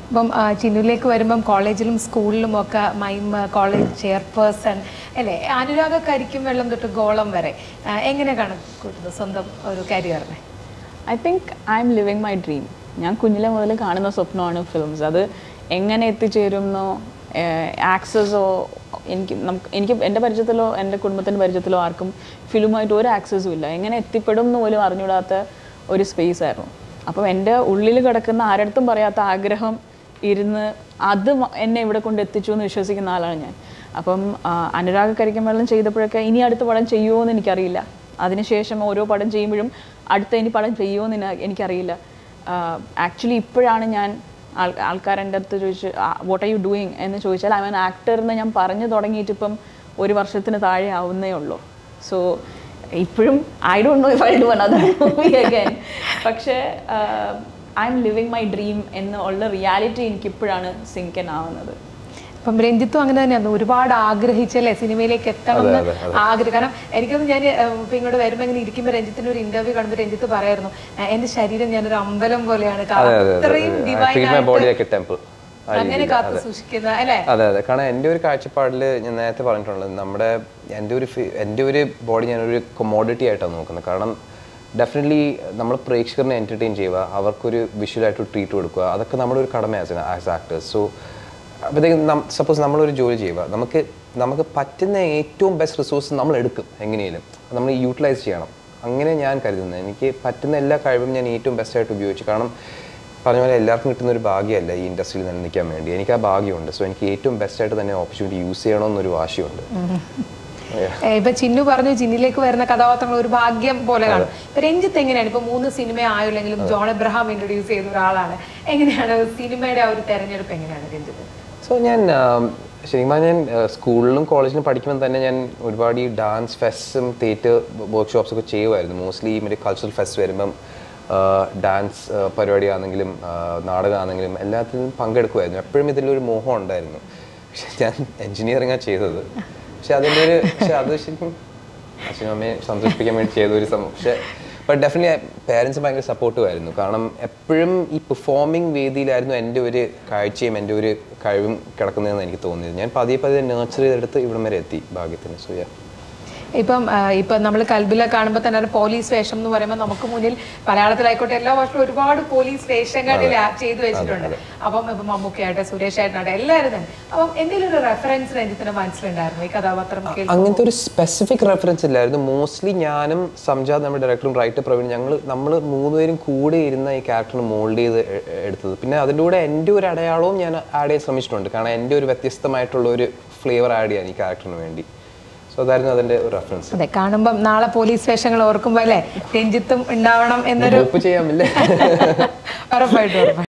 ഇപ്പം ആ, ചിന്നുവിലേക്ക് വരുമ്പം കോളേജിലും സ്കൂളിലും ഒക്കെ മൈം കോളേജ് ചെയർപേഴ്സൺ അല്ലേ അനുരാഗ കരിക്കും വെള്ളം തൊട്ട് ഗോളം വരെ ആ, എങ്ങനെ കണക്കൂട്ടുന്നത് സ്വന്തം ഒരു കരിയറിനെ I think I'm living my dream ഞാൻ കുഞ്ഞിലെ മുതൽ കാണുന്ന സ്വപ്നമാണ് ഫിലിംസ് അത് എങ്ങനെ എത്തിച്ചേരുന്നോ ആക്സസോ എനിക്ക് നമുക്ക് എനിക്ക് എൻ്റെ പരിചയത്തിലോ എൻ്റെ കുടുംബത്തിൻ്റെ പരിചയത്തിലോ ആർക്കും ഫിലിമായിട്ട് ഒരു ആക്സസും ഇല്ല എങ്ങനെ എത്തിപ്പെടും എന്ന് പോലും അറിഞ്ഞൂടാത്ത ഒരു സ്പേസ് ആയിരുന്നു അപ്പം എൻ്റെ ഉള്ളിൽ കിടക്കുന്ന ആരടുത്തും പറയാത്ത ആഗ്രഹം ഇരുന്ന് അത് മ- എന്നെ ഇവിടെ കൊണ്ട് എത്തിച്ചു എന്ന് വിശ്വസിക്കുന്ന ആളാണ് ഞാൻ അപ്പം ആ, അനുരാഗ് കരിക്കും വെള്ളം ചെയ്തപ്പോഴൊക്കെ ഇനി അടുത്ത പടം ചെയ്യുമോ എന്ന് എനിക്കറിയില്ല അതിനുശേഷം ഓരോ പടം ചെയ്യുമ്പോഴും അടുത്ത ഇനി പടം ചെയ്യുമോ എന്ന് എന- എനിക്കറിയില്ല ആക്ച്വലി ഇപ്പോഴാണ് ഞാൻ ആൾ ആൾക്കാരെൻ്റെ അടുത്ത് ചോദിച്ച് വാട്ട് ആർ യു ഡൂയിങ് എന്ന് ചോദിച്ചാൽ ഐ ആൻ ആക്ടർ എന്ന് ഞാൻ പറഞ്ഞു തുടങ്ങിയിട്ട് ഇപ്പം ഒരു വർഷത്തിന് താഴെ ആവുന്നേ ഉള്ളൂ സോ ഇപ്പോഴും I don't know if I do another movie again പക്ഷേ I'm living my dream എന്ന് ഉള്ള റിയാലിറ്റി എനിക്കിപ്പോഴാണ് സിങ്കൻ ആവുന്നത് അപ്പം രഞ്ജിത്തും അങ്ങനെ തന്നെയാണ് ഒരുപാട് ആഗ്രഹിച്ചല്ലേ സിനിമയിലേക്ക് എത്തണം എന്ന് ആഗ്രഹം കാരണം എനിക്കൊന്ന് ഞാൻ ഇപ്പൊ ഇങ്ങോട്ട് വരുമ്പോൾ ഇങ്ങനെ ഇരിക്കുമ്പോൾ രഞ്ജിത്തിന്റെ ഒരു ഇന്റർവ്യൂ കാണുമ്പോൾ രഞ്ജിത്ത് പറയായിരുന്നു "ആ, എന്റെ ശരീരം ഞാനൊരു അമ്പലം പോലെയാണ് കാരണം അത്രയും divine ട്രീറ്റ് മൈ ആയിട്ട് ബോഡി ലൈക്ക് ടെമ്പിൾ അങ്ങനെ കാത്തു സൂക്ഷിക്കുന്ന അല്ലേ അതെ അതെ കാരണം എൻ്റെ ഒരു കാഴ്ചപ്പാടിൽ ഞാൻ നേരത്തെ പറഞ്ഞിട്ടുള്ളത് നമ്മുടെ എൻ്റെ ഒരു ഫി- എൻ്റെ ഒരു ബോഡി ഞാനൊരു കൊമോഡിറ്റി ആയിട്ടാണ് നോക്കുന്നത് കാരണം ഡെഫിനറ്റ്ലി നമ്മൾ പ്രേക്ഷകറിനെ എൻ്റർടൈൻ ചെയ്യുക അവർക്കൊരു വിഷ്വലായിട്ട് ട്രീറ്റ് കൊടുക്കുക അതൊക്കെ നമ്മുടെ ഒരു കടമ ആസ് ആസ് ആക്ടേഴ്സ് സോ അപ്പോഴത്തേക്കും സപ്പോസ് നമ്മളൊരു ജോലി ചെയ്യുക നമുക്ക് നമുക്ക് പറ്റുന്ന ഏറ്റവും ബെസ്റ്റ് റിസോഴ്സ് നമ്മൾ എടുക്കും എങ്ങനെയും നമ്മൾ യൂട്ടിലൈസ് ചെയ്യണം അങ്ങനെ ഞാൻ കരുതുന്നത് എനിക്ക് പറ്റുന്ന എല്ലാ കഴിവും ഞാൻ ഏറ്റവും ബെസ്റ്റായിട്ട് ഉപയോഗിച്ചു കാരണം പറഞ്ഞ പോലെ എല്ലാവർക്കും കിട്ടുന്ന ഒരു ഭാഗ്യമല്ല ഈ ഇൻഡസ്ട്രിയിൽ നിലനിൽക്കാൻ വേണ്ടി എനിക്ക് ആ ഭാഗ്യമുണ്ട് സോ എനിക്ക് ഏറ്റവും ബെസ്റ്റായിട്ട് തന്നെ ഓപ്പർച്യൂണിറ്റി യൂസ് ചെയ്യണമെന്നൊരു വാശിയുണ്ട് ഏ, ഇപ്പൊ ചിന്നു പറഞ്ഞു ചിന്നിലേക്ക് വരുന്ന കഥാപാത്രങ്ങൾ ഒരു ഭാഗ്യം പോലെയാണ് ഇപ്പൊ രഞ്ജിത്ത് എങ്ങനെയാണ് ഇപ്പൊ മൂന്ന് സിനിമ ആയുള്ളെങ്കിലും ജോൺ എബ്രഹാം ഇൻട്രൊഡ്യൂസ് ചെയ്ത ഒരാളാണ് എങ്ങനെയാണ് സിനിമയുടെ ആ ഒരു തെരഞ്ഞെടുപ്പ് എങ്ങനെയാണ് രഞ്ജിത്ത് സോ ഞാൻ ആം, ശരിക്കും പറഞ്ഞാൽ ഞാൻ ആ, സ്കൂളിലും കോളേജിലും പഠിക്കുമ്പോൾ തന്നെ ഞാൻ ഒരുപാട് ഈ ഡാൻസ് ഫെസ്റ്റും തിയേറ്റർ വർക്ക്ഷോപ്സ് ഒക്കെ ചെയ്യുമായിരുന്നു മോസ്റ്റ്ലി മറ്റേ കൾച്ചറൽ ഫെസ്റ്റ് വരുമ്പം ഡാൻസ് പരിപാടിയാണെങ്കിലും നാടകമാണെങ്കിലും എല്ലാത്തിലും പങ്കെടുക്കുമായിരുന്നു എപ്പോഴും ഇതിലൊരു മോഹം ഉണ്ടായിരുന്നു പക്ഷെ ഞാൻ എൻജിനീയറിംഗാണ് ചെയ്തത് പക്ഷെ അതിൻ്റെ ഒരു പക്ഷെ അത് ശരിക്കും അച്ഛനും അമ്മയെ സന്തോഷിപ്പിക്കാൻ വേണ്ടി ചെയ്ത ഒരു സംഭവം പക്ഷെ ബട്ട് ഡെഫിനറ്റ്ലി പേരൻസ് ഭയങ്കര സപ്പോർട്ടീവ് ആയിരുന്നു കാരണം എപ്പോഴും ഈ പെർഫോമിംഗ് വേദിയിലായിരുന്നു എൻ്റെ ഒരു കാഴ്ചയും എൻ്റെ ഒരു കഴിവും കിടക്കുന്നതെന്ന് എനിക്ക് തോന്നിയത് ഞാൻ പതിയെ പതിയെ നേർച്ചർ ചെയ്തെടുത്ത് ഇവിടം വരെ എത്തി ഭാഗ്യത്തിന് സോ യാ ഇപ്പം ആ, ഇപ്പം നമ്മൾ കൽബില കാണുമ്പോൾ തന്നെ ഒരു പോലീസ് വേഷം എന്ന് പറയുമ്പോൾ നമുക്ക് മുന്നിൽ മലയാളത്തിലായിക്കോട്ടെ എല്ലാ വർഷവും ഒരുപാട് പോലീസ് വേഷങ്ങളിൽ ചെയ്തു വെച്ചിട്ടുണ്ട് അപ്പം ഇപ്പം മമ്മൂക്കയായിട്ട് സുരേഷ് ആയിട്ടാട്ടെ എല്ലാവരും തന്നെ അപ്പം എന്തെങ്കിലും ഒരു റെഫറൻസ് രഞ്ജിത്തിന്റെ മനസ്സിലുണ്ടായിരുന്നു ഈ കഥാപാത്രം കേൾക്കുമ്പോൾ അങ്ങനത്തെ ഒരു സ്പെസിഫിക് റെഫറൻസ് ഇല്ലായിരുന്നു മോസ്റ്റ്ലി ഞാനും സംജാദ് നമ്മുടെ ഡയറക്ടറും റൈറ്റർ പ്രവീൺ ഞങ്ങൾ നമ്മൾ മൂന്നുപേരും കൂടെ ഇരുന്ന ഈ ക്യാരക്ടറിന് മോൾഡ് ചെയ്ത് എ- എ- എടുത്തത് പിന്നെ അതിൻ്റെ കൂടെ എൻ്റെ ഒരു അടയാളവും ഞാൻ ആഡ് ചെയ്യാൻ ശ്രമിച്ചിട്ടുണ്ട് കാരണം എൻ്റെ ഒരു വ്യത്യസ്തമായിട്ടുള്ള ഒരു ഫ്ലേവർ ആഡ് ചെയ്യാൻ ഈ ക്യാരക്ടറിന് വേണ്ടി സോ അതായിരുന്നു അതിൻ്റെ ഒരു റെഫറൻസ് അതെ കാണുമ്പം നാളെ പോലീസ് വേഷങ്ങൾ ഓർക്കുമ്പോൾ അല്ലേ രഞ്ജിത്തും ഉണ്ടാവണം എന്നൊരു ഒപ്പ് ചെയ്യാമില്ലേ ഉറപ്പായിട്ടും ഉറപ്പായിട്ടും